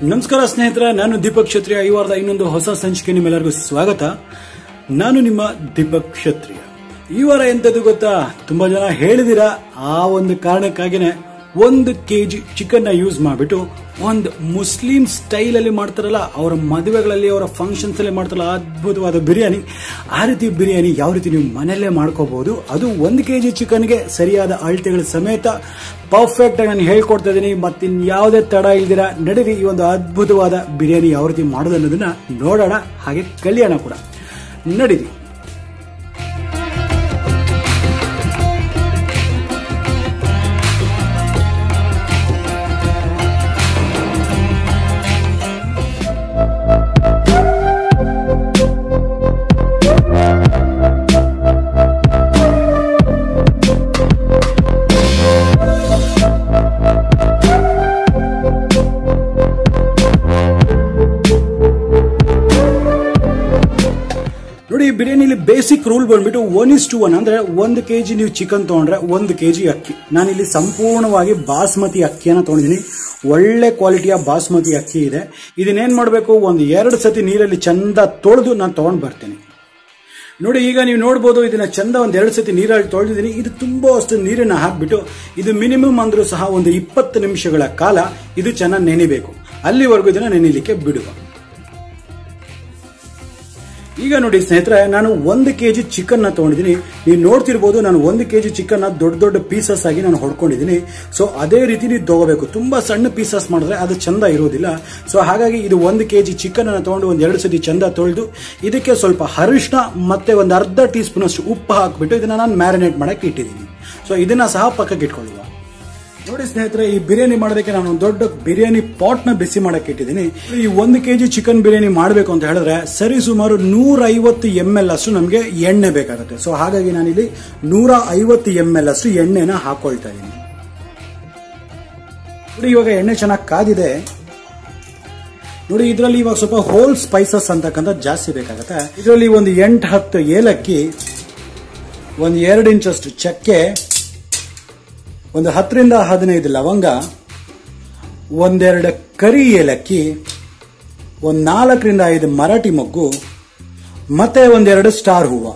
ನಮಸ್ಕಾರ ಸ್ನೇಹಿತರೆ ನಾನು ದೀಪಕ್ ಕ್ಷತ್ರಿಯ ಈ ವಾರದ ಇನ್ನೊಂದು ಹೊಸ ಸಂಚಿಕೆ ನಿಮ್ಮೆಲ್ಲರಿಗೂ ಸ್ವಾಗತ ನಾನು ನಿಮ್ಮ ದೀಪಕ್ ಕ್ಷತ್ರಿಯ ಈ ವಾರ ಎಂತದ್ದು ಗೊತ್ತಾ ತುಂಬಾ ಜನ ಹೇಳಿದಿರಾ ಆ ಒಂದು ಕಾರಣಕ್ಕಾಗಿನೇ ಒಂದು ಕೆ ಜಿ ಚಿಕನ್ ನ ಯೂಸ್ ಮಾಡಿಬಿಟ್ಟು ಒಂದು ಮುಸ್ಲಿಂ ಸ್ಟೈಲ್ ಅಲ್ಲಿ ಮಾಡ್ತಾರಲ್ಲ ಅವರ ಮದುವೆಗಳಲ್ಲಿ ಅವರ ಫಂಕ್ಷನ್ಸ್ ಅಲ್ಲಿ ಮಾಡ್ತಾರಲ್ಲ ಅದ್ಭುತವಾದ ಬಿರಿಯಾನಿ ಆ ರೀತಿ ಬಿರಿಯಾನಿ ಯಾವ ರೀತಿ ನೀವು ಮನೆಯಲ್ಲೇ ಮಾಡ್ಕೋಬಹುದು ಅದು ಒಂದು ಕೆ ಜಿ ಚಿಕನ್ಗೆ ಸರಿಯಾದ ಅಳತೆಗಳ ಸಮೇತ ಪರ್ಫೆಕ್ಟ್ ಆಗಿ ನಾನು ಹೇಳ್ಕೊಡ್ತಾ ಇದ್ದೀನಿ ಮತ್ತಿನ್ ಯಾವುದೇ ತಡ ಇಲ್ದಿರ ನಡೀರಿ ಈ ಒಂದು ಅದ್ಭುತವಾದ ಬಿರಿಯಾನಿ ಯಾವ ರೀತಿ ಮಾಡೋದು ಅನ್ನೋದನ್ನ ನೋಡೋಣ ಹಾಗೆ ಕಲಿಯೋಣ ಕೂಡ ನಡೀರಿ ನೋಡಿ ಈ ಬಿರಿಯಾನಿಲಿ ಬೇಸಿಕ್ ರೂಲ್ ಬಂದ್ಬಿಟ್ಟು ಒನ್ ಇಸ್ ಟು ಒನ್ ಅಂದ್ರೆ ಒಂದು ಕೆಜಿ ನೀವು ಚಿಕನ್ ತಗೊಂಡ್ರೆ ಒಂದು ಕೆಜಿ ಅಕ್ಕಿ ನಾನಿಲ್ಲಿ ಸಂಪೂರ್ಣವಾಗಿ ಬಾಸ್ಮತಿ ಅಕ್ಕಿಯನ್ನ ತಗೊಂಡಿದ್ದೀನಿ ಒಳ್ಳೆ ಕ್ವಾಲಿಟಿಯ ಬಾಸ್ಮತಿ ಅಕ್ಕಿ ಇದೆ ಇದನ್ನೇನ್ ಮಾಡಬೇಕು ಒಂದು ಎರಡು ಸತಿ ನೀರಲ್ಲಿ ಚಂದ ತೊಳೆದು ನಾನು ತಗೊಂಡ್ ಬರ್ತೀನಿ ನೋಡಿ ಈಗ ನೀವು ನೋಡ್ಬೋದು ಇದನ್ನ ಚಂದ ಒಂದ್ ಎರಡು ಸತಿ ನೀರಲ್ಲಿ ತೊಳೆದಿದ್ದೀನಿ ಇದು ತುಂಬಾ ಅಷ್ಟು ನೀರನ್ನ ಹಾಕ್ಬಿಟ್ಟು ಇದು ಮಿನಿಮಮ್ ಅಂದ್ರೂ ಸಹ ಒಂದು ಇಪ್ಪತ್ತು ನಿಮಿಷಗಳ ಕಾಲ ಇದು ಚೆನ್ನಾಗಿ ನೆನಿಬೇಕು ಅಲ್ಲಿವರೆಗೂ ಇದನ್ನ ನೆನಿಲಿಕ್ಕೆ ಬಿಡುವ ಈಗ ನೋಡಿ ಸ್ನೇಹಿತರೆ ನಾನು ಒಂದು ಕೆಜಿ ಚಿಕನ್ ನ ತಗೊಂಡಿದ್ದೀನಿ ನೀವು ನೋಡ್ತಿರ್ಬೋದು ನಾನು ಒಂದು ಕೆಜಿ ಚಿಕನ್ ನ ದೊಡ್ಡ ದೊಡ್ಡ ಪೀಸಸ್ ಆಗಿ ನಾನು ಹೊಡ್ಕೊಂಡಿದ್ದೀನಿ ಸೊ ಅದೇ ರೀತಿ ನೀವು ತಗೋಬೇಕು ತುಂಬಾ ಸಣ್ಣ ಪೀಸಸ್ ಮಾಡಿದ್ರೆ ಅದು ಚಂದ ಇರೋದಿಲ್ಲ ಸೊ ಹಾಗಾಗಿ ಇದು ಒಂದು ಕೆಜಿ ಚಿಕನ್ ಅನ್ನ ತಗೊಂಡು ಒಂದ್ ಎರಡು ಸತಿ ಚಂದ ತೊಳೆದು ಇದಕ್ಕೆ ಸ್ವಲ್ಪ ಅರಿಶಿನ ಮತ್ತೆ ಒಂದು ಅರ್ಧ ಟೀ ಸ್ಪೂನ್ ಅಷ್ಟು ಉಪ್ಪು ಹಾಕ್ಬಿಟ್ಟು ಇದನ್ನ ನಾನು ಮ್ಯಾರಿನೇಟ್ ಮಾಡಕ್ಕೆ ಇಟ್ಟಿದ್ದೀನಿ ಸೊ ಇದನ್ನ ಸಹ ಪಕ್ಕಕ್ಕೆ ಇಟ್ಕೊಳ್ಳುವ ನೋಡಿ ಸ್ನೇಹಿತರೆ ಈ ಬಿರಿಯಾನಿ ಮಾಡೋದಕ್ಕೆ ನಾನು ಒಂದು ದೊಡ್ಡ ಬಿರಿಯಾನಿ ಪಾಟ್ ನ ಬಿಸಿ ಮಾಡಕ್ಕೆ ಇಟ್ಟಿದ್ದೀನಿ ಈ ಒಂದು ಕೆಜಿ ಚಿಕನ್ ಬಿರಿಯಾನಿ ಮಾಡಬೇಕು ಅಂತ ಹೇಳಿದ್ರೆ ಸರಿ ಸುಮಾರು ನೂರ ಐವತ್ತು ಎಂ ಎಲ್ ಅಷ್ಟು ನಮಗೆ ಎಣ್ಣೆ ಬೇಕಾಗುತ್ತೆ ಸೊ ಹಾಗಾಗಿ ನಾನಿಲ್ಲಿ ನೂರ ಐವತ್ತು ಎಂ ಎಲ್ ಅಷ್ಟು ಎಣ್ಣೆನ ಹಾಕೊಳ್ತಾ ಇದ್ದೀನಿ ನೋಡಿ ಇವಾಗ ಎಣ್ಣೆ ಚೆನ್ನಾಗಿ ಕಾದಿದೆ ನೋಡಿ ಇದರಲ್ಲಿ ಇವಾಗ ಸ್ವಲ್ಪ ಹೋಲ್ ಸ್ಪೈಸಸ್ ಅಂತಕ್ಕಂಥ ಜಾಸ್ತಿ ಬೇಕಾಗುತ್ತೆ ಇದರಲ್ಲಿ ಒಂದು ಎಂಟು ಹತ್ತು ಏಲಕ್ಕಿ ಒಂದು ಎರಡು ಇಂಚಷ್ಟು ಚಕ್ಕೆ ಒಂದು ಹತ್ತರಿಂದ ಹದಿನೈದು ಲವಂಗ ಒಂದೆರಡು ಕರಿ ಏಲಕ್ಕಿ ಒಂದು ನಾಲ್ಕರಿಂದ ಐದು ಮರಾಠಿ ಮೊಗ್ಗು ಮತ್ತೆ ಒಂದೆರಡು ಸ್ಟಾರ್ ಹೂವು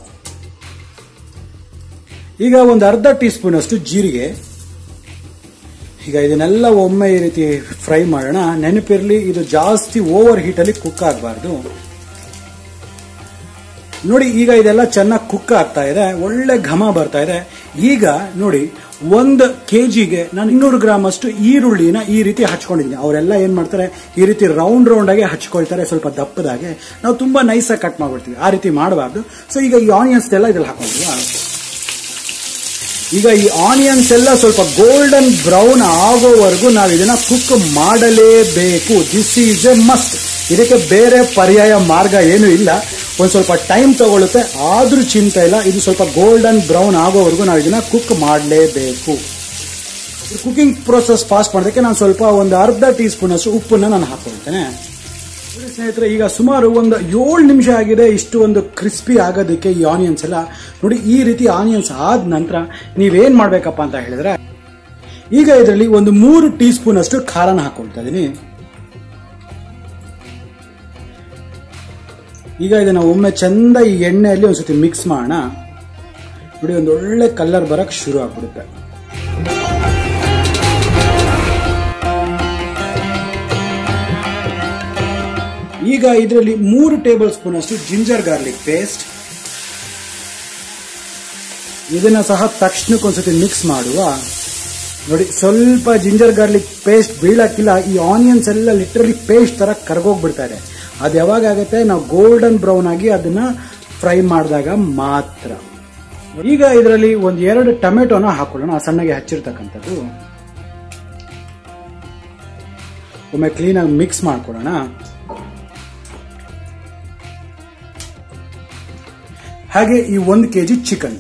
ಈಗ ಒಂದು ಅರ್ಧ ಟೀ ಸ್ಪೂನ್ ಅಷ್ಟು ಜೀರಿಗೆ ಈಗ ಇದನ್ನೆಲ್ಲ ಒಮ್ಮೆ ಈ ರೀತಿ ಫ್ರೈ ಮಾಡೋಣ ನೆನಪಿರಲಿ ಇದು ಜಾಸ್ತಿ ಓವರ್ ಹೀಟಲ್ಲಿ ಕುಕ್ ಆಗಬಾರ್ದು ನೋಡಿ ಈಗ ಇದೆಲ್ಲ ಚೆನ್ನಾಗಿ ಕುಕ್ ಆಗ್ತಾ ಇದೆ ಒಳ್ಳೆ ಘಮ ಬರ್ತಾ ಇದೆ ಈಗ ನೋಡಿ ಒಂದು ಕೆಜಿಗೆ ನಾನು ಇನ್ನೂರು ಗ್ರಾಮ್ ಅಷ್ಟು ಈರುಳ್ಳಿನ ಈ ರೀತಿ ಹಚ್ಕೊಂಡಿದ್ದೀನಿ ಅವರೆಲ್ಲ ಏನ್ ಮಾಡ್ತಾರೆ ಈ ರೀತಿ ರೌಂಡ್ ರೌಂಡ್ ಆಗಿ ಹಚ್ಕೊಳ್ತಾರೆ ಸ್ವಲ್ಪ ದಪ್ಪದಾಗೆ ನಾವು ತುಂಬಾ ನೈಸ್ ಆಗಿ ಕಟ್ ಮಾಡ್ಬಿಡ್ತೀವಿ ಆ ರೀತಿ ಮಾಡಬಾರ್ದು ಸೊ ಈಗ ಈ ಆನಿಯನ್ಸ್ ಎಲ್ಲ ಇದ್ರಲ್ಲಿ ಹಾಕೊಂಡಿಲ್ವಾ ಈಗ ಈ ಆನಿಯನ್ಸ್ ಎಲ್ಲ ಸ್ವಲ್ಪ ಗೋಲ್ಡನ್ ಬ್ರೌನ್ ಆಗೋವರೆಗೂ ನಾವು ಇದನ್ನ ಕುಕ್ ಮಾಡಲೇಬೇಕು ದಿಸ್ ಈಸ್ ಎ ಮಸ್ಟ್ ಇದಕ್ಕೆ ಬೇರೆ ಪರ್ಯಾಯ ಮಾರ್ಗ ಏನೂ ಇಲ್ಲ ಒಂದ್ ಸ್ವಲ್ಪ ಟೈಮ್ ತಗೊಳುತ್ತೆ ಆದ್ರೂ ಚಿಂತೆ ಇಲ್ಲ ಇದು ಸ್ವಲ್ಪ ಗೋಲ್ಡನ್ ಬ್ರೌನ್ ಆಗೋವರೆಗೂ ನಾವು ಇದನ್ನ ಕುಕ್ ಮಾಡಲೇಬೇಕು ಕುಕಿಂಗ್ ಪ್ರೋಸೆಸ್ ಫಾಸ್ಟ್ ಮಾಡೋದಕ್ಕೆ ನಾನು ಸ್ವಲ್ಪ ಒಂದು ಅರ್ಧ ಟೀ ಸ್ಪೂನ್ ಅಷ್ಟು ಉಪ್ಪನ್ನ ನಾನು ಹಾಕೊಳ್ತೇನೆ ನೋಡಿ ಸ್ನೇಹಿತರೆ ಈಗ ಸುಮಾರು ಒಂದು ಏಳು ನಿಮಿಷ ಆಗಿದೆ ಇಷ್ಟು ಒಂದು ಕ್ರಿಸ್ಪಿ ಆಗೋದಕ್ಕೆ ಈ ಆನಿಯನ್ಸ್ ಎಲ್ಲ ನೋಡಿ ಈ ರೀತಿ ಆನಿಯನ್ಸ್ ಆದ ನಂತರ ನೀವೇನ್ ಮಾಡ್ಬೇಕಪ್ಪ ಅಂತ ಹೇಳಿದ್ರೆ ಈಗ ಇದರಲ್ಲಿ ಒಂದು ಮೂರು ಟೀ ಸ್ಪೂನ್ ಅಷ್ಟು ಖಾರನ ಹಾಕೊಳ್ತಾ ಇದೀನಿ ಈಗ ಇದನ್ನ ಒಮ್ಮೆ ಚಂದ ಈ ಎಣ್ಣೆಯಲ್ಲಿ ಒಂದ್ಸತಿ ಮಿಕ್ಸ್ ಮಾಡೋಣ ನೋಡಿ ಒಂದು ಒಳ್ಳೆ ಕಲರ್ ಬರಕ್ ಶುರು ಆಗ್ಬಿಡುತ್ತೆ ಈಗ ಇದರಲ್ಲಿ ಮೂರು ಟೇಬಲ್ ಸ್ಪೂನ್ ಅಷ್ಟು ಜಿಂಜರ್ ಗಾರ್ಲಿಕ್ ಪೇಸ್ಟ್ ಇದನ್ನ ಸಹ ತಕ್ಷಣಕ್ಕೆ ಒಂದ್ಸತಿ ಮಿಕ್ಸ್ ಮಾಡುವ ನೋಡಿ ಸ್ವಲ್ಪ ಜಿಂಜರ್ ಗಾರ್ಲಿಕ್ ಪೇಸ್ಟ್ ಬೀಳಕ್ಕಿಲ್ಲ ಈ ಆನಿಯನ್ಸ್ ಎಲ್ಲ ಲಿಟ್ರಲಿ ಪೇಸ್ಟ್ ತರ ಕರ್ಗೋಗ್ಬಿಡ್ತಾ ಇದೆ ಅದು ಯಾವಾಗ ಆಗುತ್ತೆ ನಾವು ಗೋಲ್ಡನ್ ಬ್ರೌನ್ ಆಗಿ ಅದನ್ನ ಫ್ರೈ ಮಾಡಿದಾಗ ಮಾತ್ರ ಈಗ ಇದರಲ್ಲಿ ಒಂದು ಎರಡು ಟೊಮೆಟೊನ ಹಾಕೊಳ್ಳೋಣ ಸಣ್ಣಗೆ ಹಚ್ಚಿರ್ತಕ್ಕಂಥದ್ದು ಒಮ್ಮೆ ಕ್ಲೀನಾಗಿ ಮಿಕ್ಸ್ ಮಾಡ್ಕೊಳ್ಳೋಣ ಹಾಗೆ ಈ ಒಂದು ಕೆಜಿ ಚಿಕನ್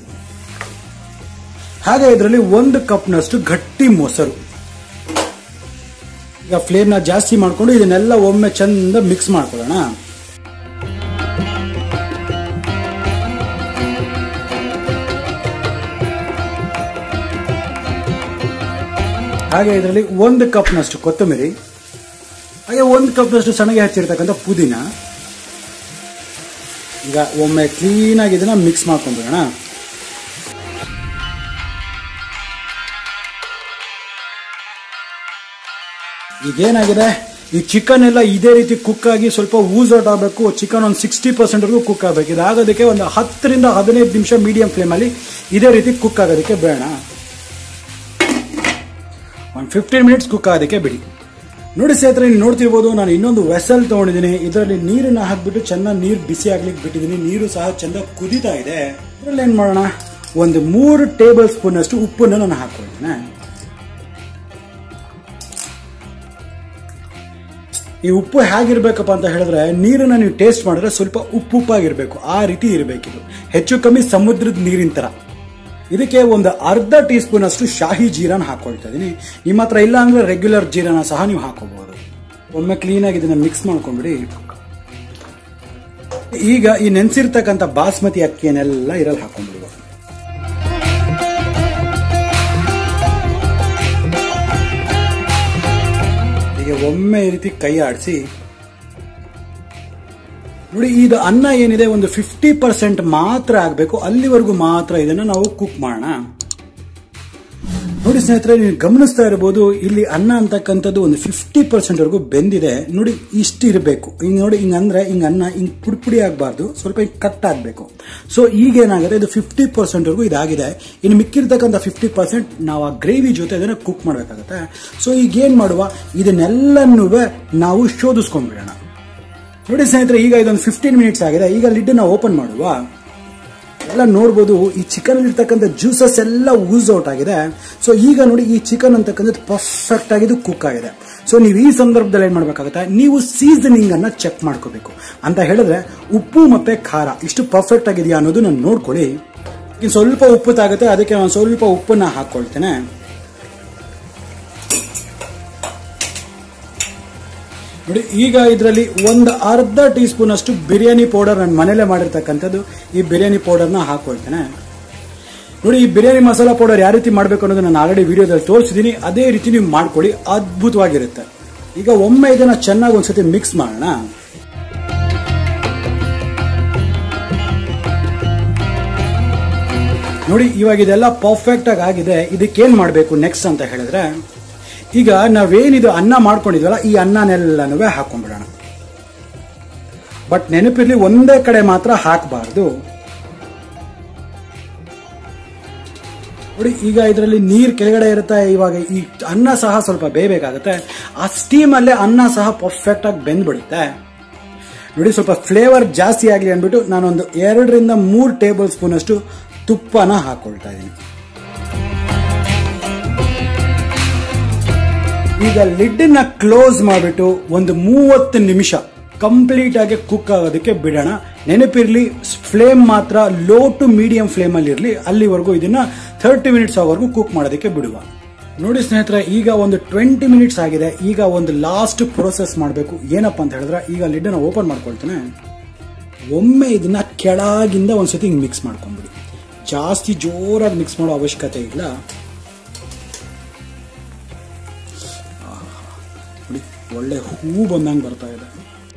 ಹಾಗೆ ಇದರಲ್ಲಿ ಒಂದು ಕಪ್ನಷ್ಟು ಗಟ್ಟಿ ಮೊಸರು ಈಗ ಫ್ಲೇಮ್ನ ಜಾಸ್ತಿ ಮಾಡಿಕೊಂಡು ಇದನ್ನೆಲ್ಲ ಒಮ್ಮೆ ಚಂದ ಮಿಕ್ಸ್ ಮಾಡ್ಕೊಳ್ಳೋಣ ಹಾಗೆ ಇದರಲ್ಲಿ ಒಂದು ಕಪ್ನಷ್ಟು ಕೊತ್ತಂಬರಿ ಹಾಗೆ ಒಂದು ಕಪ್ನಷ್ಟು ಸಣ್ಣಗೆ ಹಚ್ಚಿರ್ತಕ್ಕಂಥ ಪುದೀನ ಈಗ ಒಮ್ಮೆ ಕ್ಲೀನಾಗಿ ಇದನ್ನ ಮಿಕ್ಸ್ ಮಾಡ್ಕೊಂಡ್ಬಿಡೋಣ ಈಗೇನಾಗಿದೆ ಈ ಚಿಕನ್ ಎಲ್ಲ ಇದೇ ರೀತಿ ಕುಕ್ ಆಗಿ ಸ್ವಲ್ಪ ಊಸ್ ಔಟ್ ಆಗಬೇಕು ಚಿಕನ್ ಒಂದು ಸಿಕ್ಸ್ಟಿ ಪರ್ಸೆಂಟ್ವರೆಗೂ ಕುಕ್ ಆಗಬೇಕು ಇದಾಗೋದಕ್ಕೆ ಒಂದು ಹತ್ತರಿಂದ ಹದಿನೈದು ನಿಮಿಷ ಮೀಡಿಯಂ ಫ್ಲೇಮಲ್ಲಿ ಇದೇ ರೀತಿ ಕುಕ್ ಆಗೋದಕ್ಕೆ ಬೇಡ ಒಂದು ಫಿಫ್ಟೀನ್ ಮಿನಿಟ್ಸ್ ಕುಕ್ ಆಗೋದಕ್ಕೆ ಬಿಡಿ ನೋಡಿ ಸ್ನೇಹಿತರೆ ನೀವು ನೋಡ್ತಿರ್ಬೋದು ನಾನು ಇನ್ನೊಂದು ವೆಸಲ್ ತೊಗೊಂಡಿದ್ದೀನಿ ಇದರಲ್ಲಿ ನೀರನ್ನ ಹಾಕ್ಬಿಟ್ಟು ಚೆನ್ನಾಗಿ ನೀರು ಬಿಸಿ ಆಗ್ಲಿಕ್ಕೆ ಬಿಟ್ಟಿದ್ದೀನಿ ನೀರು ಸಹ ಚೆಂದ ಕುದೀತಾ ಇದೆ ಇದರಲ್ಲಿ ಏನು ಮಾಡೋಣ ಒಂದು ಮೂರು ಟೇಬಲ್ ಸ್ಪೂನ್ ಅಷ್ಟು ಉಪ್ಪನ್ನು ನಾನು ಹಾಕ್ಕೊಳ್ತೇನೆ ಈ ಉಪ್ಪು ಹೇಗಿರ್ಬೇಕಪ್ಪ ಅಂತ ಹೇಳಿದ್ರೆ ನೀರನ್ನ ನೀವು ಟೇಸ್ಟ್ ಮಾಡಿದ್ರೆ ಸ್ವಲ್ಪ ಉಪ್ಪು ಉಪ್ಪಾಗಿರ್ಬೇಕು ಆ ರೀತಿ ಇರಬೇಕಿದು ಹೆಚ್ಚು ಕಮ್ಮಿ ಸಮುದ್ರದ ನೀರಿನ ತರ ಇದಕ್ಕೆ ಒಂದು ಅರ್ಧ ಟೀ ಸ್ಪೂನ್ ಅಷ್ಟು ಶಾಹಿ ಜೀರಾನ ಹಾಕೊಳ್ತಾ ಇದೀನಿ ನಿಮ್ಮ ಹತ್ರ ಇಲ್ಲ ಅಂದ್ರೆ ರೆಗ್ಯುಲರ್ ಜೀರಾನ ಸಹ ನೀವು ಹಾಕೋಬಹುದು ಒಮ್ಮೆ ಕ್ಲೀನಾಗಿ ಇದನ್ನ ಮಿಕ್ಸ್ ಮಾಡ್ಕೊಂಡ್ಬಿಡಿ ಈಗ ಈ ನೆನ್ಸಿರ್ತಕ್ಕಂಥ ಬಾಸ್ಮತಿ ಅಕ್ಕಿಯನ್ನೆಲ್ಲ ಇರಲ್ಲಿ ಹಾಕೊಂಡ್ಬಿಡುವ ಹೀಗೆ ಒಮ್ಮೆ ಈ ರೀತಿ ಕೈ ಆಡಿಸಿ ನೋಡಿ ಇದು ಅನ್ನ ಏನಿದೆ ಒಂದು ಫಿಫ್ಟಿ ಪರ್ಸೆಂಟ್ ಮಾತ್ರ ಆಗಬೇಕು ಅಲ್ಲಿವರೆಗೂ ಮಾತ್ರ ಇದನ್ನು ನಾವು ಕುಕ್ ಮಾಡೋಣ ನೋಡಿ ಸ್ನೇಹಿತರೆ ನೀವು ಗಮನಿಸ್ತಾ ಇರಬಹುದು ಇಲ್ಲಿ ಅನ್ನ ಅಂತಕ್ಕಂಥದ್ದು ಒಂದು ಫಿಫ್ಟಿ ಪರ್ಸೆಂಟ್ ವರೆಗೂ ಬೆಂದಿದೆ ನೋಡಿ ಇಷ್ಟು ಇರಬೇಕು ಹಿಂಗ್ ನೋಡಿ ಹಿಂಗ್ ಅಂದ್ರೆ ಹಿಂಗ್ ಅನ್ನ ಹಿಂಗ್ ಪುಡಿ ಪುಡಿ ಆಗಬಾರ್ದು ಸ್ವಲ್ಪ ಹಿಂಗ್ ಕಟ್ ಆಗಬೇಕು ಸೊ ಈಗ ಏನಾಗುತ್ತೆ ಇದು ಫಿಫ್ಟಿ ಪರ್ಸೆಂಟ್ ವರೆಗೂ ಇದಾಗಿದೆ ಇನ್ನು ಮಿಕ್ಕಿರ್ತಕ್ಕಂಥ ಫಿಫ್ಟಿ ಪರ್ಸೆಂಟ್ ನಾವು ಆ ಗ್ರೇವಿ ಜೊತೆ ಅದನ್ನ ಕುಕ್ ಮಾಡಬೇಕಾಗತ್ತೆ ಸೊ ಈಗ ಏನ್ ಮಾಡುವ ಇದನ್ನೆಲ್ಲನೂ ನಾವು ಶೋಧಿಸ್ಕೊಂಡ್ಬಿಡೋಣ ನೋಡಿ ಸ್ನೇಹಿತರೆ ಈಗ ಇದೊಂದು ಫಿಫ್ಟೀನ್ ಮಿನಿಟ್ಸ್ ಆಗಿದೆ ಈಗ ಲಿಡ್ ನ ಓಪನ್ ಮಾಡುವ ಎಲ್ಲ ನೋಡ್ಬೋದು ಈ ಚಿಕನ್ ಇರ್ತಕ್ಕಂಥ ಜ್ಯೂಸಸ್ ಎಲ್ಲ ಊಸ್ ಔಟ್ ಆಗಿದೆ ಸೊ ಈಗ ನೋಡಿ ಈ ಚಿಕನ್ ಅಂತಕ್ಕಂಥದ್ದು ಪರ್ಫೆಕ್ಟ್ ಆಗಿದ್ದು ಕುಕ್ ಆಗಿದೆ ಸೊ ನೀವು ಈ ಸಂದರ್ಭದಲ್ಲಿ ಏನ್ ಮಾಡ್ಬೇಕಾಗುತ್ತೆ ನೀವು ಸೀಸನಿಂಗ್ ಅನ್ನ ಚೆಕ್ ಮಾಡ್ಕೋಬೇಕು ಅಂತ ಹೇಳಿದ್ರೆ ಉಪ್ಪು ಮತ್ತೆ ಖಾರ ಇಷ್ಟು ಪರ್ಫೆಕ್ಟ್ ಆಗಿದೆಯಾ ಅನ್ನೋದು ನಾನು ನೋಡ್ಕೊಳ್ಳಿ ಇನ್ನು ಸ್ವಲ್ಪ ಉಪ್ಪು ತಾಗುತ್ತೆ ಅದಕ್ಕೆ ನಾನು ಸ್ವಲ್ಪ ಉಪ್ಪನ್ನ ಹಾಕೊಳ್ತೇನೆ ನೋಡಿ ಈಗ ಇದರಲ್ಲಿ ಒಂದು ಅರ್ಧ ಟೀ ಸ್ಪೂನ್ ಅಷ್ಟು ಬಿರಿಯಾನಿ ಪೌಡರ್ ನಾನು ಮನೇಲೆ ಮಾಡಿರ್ತಕ್ಕಂಥದ್ದು ಈ ಬಿರಿಯಾನಿ ಪೌಡರ್ನ ಹಾಕೊಳ್ತೇನೆ ನೋಡಿ ಈ ಬಿರಿಯಾನಿ ಮಸಾಲಾ ಪೌಡರ್ ಯಾವ ರೀತಿ ಮಾಡಬೇಕು ಅನ್ನೋದು ನಾನು ಆಲ್ರೆಡಿ ವಿಡಿಯೋದಲ್ಲಿ ತೋರಿಸಿದ್ದೀನಿ ಅದೇ ರೀತಿ ನೀವು ಮಾಡ್ಕೊಳ್ಳಿ ಅದ್ಭುತವಾಗಿರುತ್ತೆ ಈಗ ಒಮ್ಮೆ ಇದನ್ನ ಚೆನ್ನಾಗಿ ಒಂದ್ಸತಿ ಮಿಕ್ಸ್ ಮಾಡೋಣ ನೋಡಿ ಇವಾಗ ಇದೆಲ್ಲ ಪರ್ಫೆಕ್ಟ್ ಆಗಿ ಆಗಿದೆ ಇದಕ್ಕೇನ್ ಮಾಡಬೇಕು ನೆಕ್ಸ್ಟ್ ಅಂತ ಹೇಳಿದ್ರೆ ಈಗ ನಾವೇನಿದು ಅನ್ನ ಮಾಡ್ಕೊಂಡಿದ್ವಲ್ಲ ಈ ಅನ್ನನೆಲ್ಲನೂ ಹಾಕೊಂಡ್ಬಿಡೋಣ ಬಟ್ ನೆನಪಿರ್ಲಿ ಒಂದೇ ಕಡೆ ಮಾತ್ರ ಹಾಕಬಾರ್ದು ನೋಡಿ ಈಗ ಇದರಲ್ಲಿ ನೀರ್ ಕೆಳಗಡೆ ಇರುತ್ತೆ ಇವಾಗ ಈ ಅನ್ನ ಸಹ ಸ್ವಲ್ಪ ಬೇಯಬೇಕಾಗುತ್ತೆ ಆ ಸ್ಟೀಮ್ ಅಲ್ಲೇ ಅನ್ನ ಸಹ ಪರ್ಫೆಕ್ಟ್ ಆಗಿ ಬೆಂದ್ಬಿಡುತ್ತೆ ನೋಡಿ ಸ್ವಲ್ಪ ಫ್ಲೇವರ್ ಜಾಸ್ತಿ ಆಗಲಿ ಅಂದ್ಬಿಟ್ಟು ನಾನೊಂದು ಎರಡರಿಂದ ಮೂರು ಟೇಬಲ್ ಸ್ಪೂನ್ ಅಷ್ಟು ತುಪ್ಪನ ಹಾಕೊಳ್ತಾ ಇದ್ದೀನಿ ಈಗ ಲಿಡ್ ನ ಕ್ಲೋಸ್ ಮಾಡಿಬಿಟ್ಟು ಒಂದು ಮೂವತ್ತು ನಿಮಿಷ ಕಂಪ್ಲೀಟ್ ಆಗಿ ಕುಕ್ ಆಗೋದಕ್ಕೆ ಬಿಡೋಣ ನೆನಪಿರ್ಲಿ ಫ್ಲೇಮ್ ಮಾತ್ರ ಲೋ ಟು ಮೀಡಿಯಂ ಫ್ಲೇಮ್ ಅಲ್ಲಿ ಇರಲಿ ಅಲ್ಲಿವರೆಗೂ ಇದನ್ನ ಥರ್ಟಿ ಮಿನಿಟ್ಸ್ ಆವರೆಗೂ ಕುಕ್ ಮಾಡೋದಕ್ಕೆ ಬಿಡುವ ನೋಡಿ ಸ್ನೇಹಿತರೆ ಈಗ ಒಂದು ಟ್ವೆಂಟಿ ಮಿನಿಟ್ಸ್ ಆಗಿದೆ ಈಗ ಒಂದು ಲಾಸ್ಟ್ ಪ್ರೋಸೆಸ್ ಮಾಡಬೇಕು ಏನಪ್ಪಾ ಅಂತ ಹೇಳಿದ್ರೆ ಈಗ ಲಿಡ್ ನ ಓಪನ್ ಮಾಡ್ಕೊಳ್ತೇನೆ ಒಮ್ಮೆ ಇದನ್ನ ಕೆಳಗಿಂದ ಒಂದ್ಸತಿ ಹಿಂಗೆ ಮಿಕ್ಸ್ ಮಾಡ್ಕೊಂಡ್ಬಿಡಿ ಜಾಸ್ತಿ ಜೋರಾಗಿ ಮಿಕ್ಸ್ ಮಾಡೋ ಅವಶ್ಯಕತೆ ಇಲ್ಲ ನೋಡಿ ಒಳ್ಳೆ ಹೂ ಬಂದಂಗೆ ಬರ್ತಾ ಇದೆ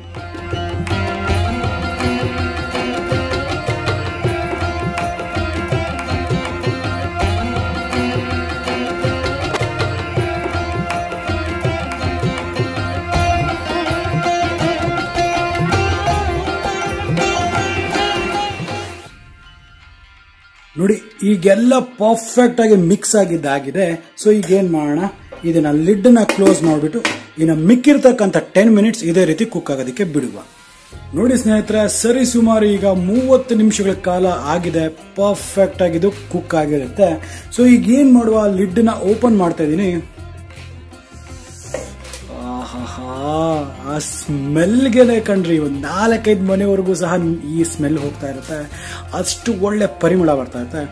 ನೋಡಿ ಈಗೆಲ್ಲ ಪರ್ಫೆಕ್ಟ್ ಆಗಿ ಮಿಕ್ಸ್ ಆಗಿದ್ದಾಗಿದೆ ಸೊ ಈಗ ಏನ್ ಮಾಡೋಣ ಇದನ್ನ ಲಿಡ್ ನ ಕ್ಲೋಸ್ ಮಾಡಿಬಿಟ್ಟು ಇನ್ನು ಮಿಕ್ಕಿರ್ತಕ್ಕಂಥ ಟೆನ್ ಮಿನಿಟ್ಸ್ ಇದೇ ರೀತಿ ಕುಕ್ ಆಗೋದಕ್ಕೆ ಬಿಡುವ ನೋಡಿ ಸ್ನೇಹಿತರೆ ಸರಿ ಸುಮಾರು ಈಗ ಮೂವತ್ತು ನಿಮಿಷಗಳ ಕಾಲ ಆಗಿದೆ ಪರ್ಫೆಕ್ಟ್ ಆಗಿದ್ದು ಕುಕ್ ಆಗಿರುತ್ತೆ ಸೊ ಈಗ ಏನ್ ಮಾಡುವ ಲಿಡ್ ನ ಓಪನ್ ಮಾಡ್ತಾ ಇದೀನಿ ಆಹಾಹಾ, ಆ ಸ್ಮೆಲ್ಗೆನೆ ಕಣ್ರಿ ಒಂದು ನಾಲ್ಕೈದು ಮನೆವರೆಗೂ ಸಹ ಈ ಸ್ಮೆಲ್ ಹೋಗ್ತಾ ಇರುತ್ತೆ ಅಷ್ಟು ಒಳ್ಳೆ ಪರಿಮಳ ಬರ್ತಾ ಇರುತ್ತೆ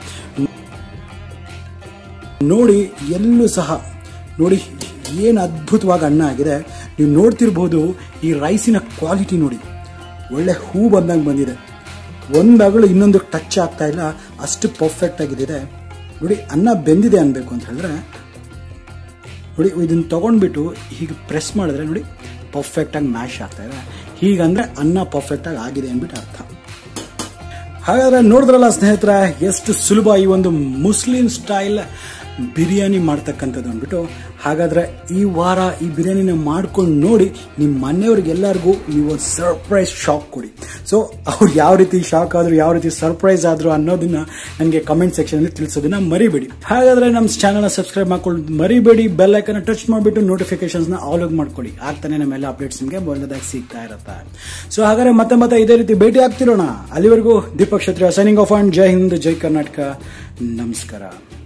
ನೋಡಿ ಎಲ್ಲೂ ಸಹ ನೋಡಿ ಏನು ಅದ್ಭುತವಾಗಿ ಅನ್ನ ಆಗಿದೆ ನೀವು ನೋಡ್ತಿರ್ಬೋದು ಈ ರೈಸಿನ ಕ್ವಾಲಿಟಿ ನೋಡಿ ಒಳ್ಳೆ ಹೂ ಬಂದಂಗೆ ಬಂದಿದೆ ಒಂದಾಗಲೂ ಇನ್ನೊಂದು ಟಚ್ ಆಗ್ತಾ ಇಲ್ಲ ಅಷ್ಟು ಪರ್ಫೆಕ್ಟ್ ಆಗಿದೆ ನೋಡಿ ಅನ್ನ ಬೆಂದಿದೆ ಅನ್ಬೇಕು ಅಂತ ಹೇಳಿದ್ರೆ ನೋಡಿ ಇದನ್ನ ತಗೊಂಡ್ಬಿಟ್ಟು ಹೀಗೆ ಪ್ರೆಸ್ ಮಾಡಿದ್ರೆ ನೋಡಿ ಪರ್ಫೆಕ್ಟ್ ಆಗಿ ಮ್ಯಾಶ್ ಆಗ್ತಾ ಇದೆ ಹೀಗಂದ್ರೆ ಅನ್ನ ಪರ್ಫೆಕ್ಟ್ ಆಗಿ ಆಗಿದೆ ಅಂದ್ಬಿಟ್ಟು ಅರ್ಥ ಹಾಗಾದ್ರೆ ನೋಡಿದ್ರಲ್ಲ ಸ್ನೇಹಿತರ ಎಷ್ಟು ಸುಲಭ ಈ ಒಂದು ಮುಸ್ಲಿಂ ಸ್ಟೈಲ್ ಬಿರಿಯಾನಿ ಮಾಡ್ತಕ್ಕಂಥದ್ದು ಅಂದ್ಬಿಟ್ಟು ಹಾಗಾದ್ರೆ ಈ ವಾರ ಈ ಬಿರಿಯಾನಿನ ಮಾಡ್ಕೊಂಡು ನೋಡಿ ನಿಮ್ಮ ಮನೆಯವ್ರಿಗೆ ಎಲ್ಲರಿಗೂ ನೀವು ಒಂದು ಸರ್ಪ್ರೈಸ್ ಶಾಕ್ ಕೊಡಿ ಸೊ ಅವ್ರು ಯಾವ ರೀತಿ ಶಾಕ್ ಆದ್ರು ಯಾವ ರೀತಿ ಸರ್ಪ್ರೈಸ್ ಆದ್ರು ಅನ್ನೋದನ್ನ ನನಗೆ ಕಮೆಂಟ್ ಸೆಕ್ಷನ್ ಅಲ್ಲಿ ತಿಳಿಸೋದನ್ನ ಮರಿಬೇಡಿ ಹಾಗಾದ್ರೆ ನಮ್ಮ ಚಾನಲ್ನ ಸಬ್ಸ್ಕ್ರೈಬ್ ಮಾಡ್ಕೊಂಡು ಮರಿಬೇಡಿ ಬೆಲ್ ಐಕನ್ ಟಚ್ ಮಾಡಿಬಿಟ್ಟು ನೋಟಿಫಿಕೇಶನ್ಸ್ನ ಆಲ್ ಆನ್ ಮಾಡ್ಕೊಳ್ಳಿ ಆಗ್ತಾನೆ ನಮ್ಮೆಲ್ಲ ಅಪ್ಡೇಟ್ಸ್ ನಿಮಗೆ ಒಳ್ಳೆದಾಗಿ ಸಿಗ್ತಾ ಇರುತ್ತೆ ಸೊ ಹಾಗಾದ್ರೆ ಮತ್ತೆ ಮತ್ತೆ ಇದೇ ರೀತಿ ಭೇಟಿ ಆಗ್ತಿರೋಣ ಅಲ್ಲಿವರೆಗೂ Deepak Kshatriya signing off and ಜೈ ಹಿಂದ್ ಜೈ ಕರ್ನಾಟಕ ನಮಸ್ಕಾರ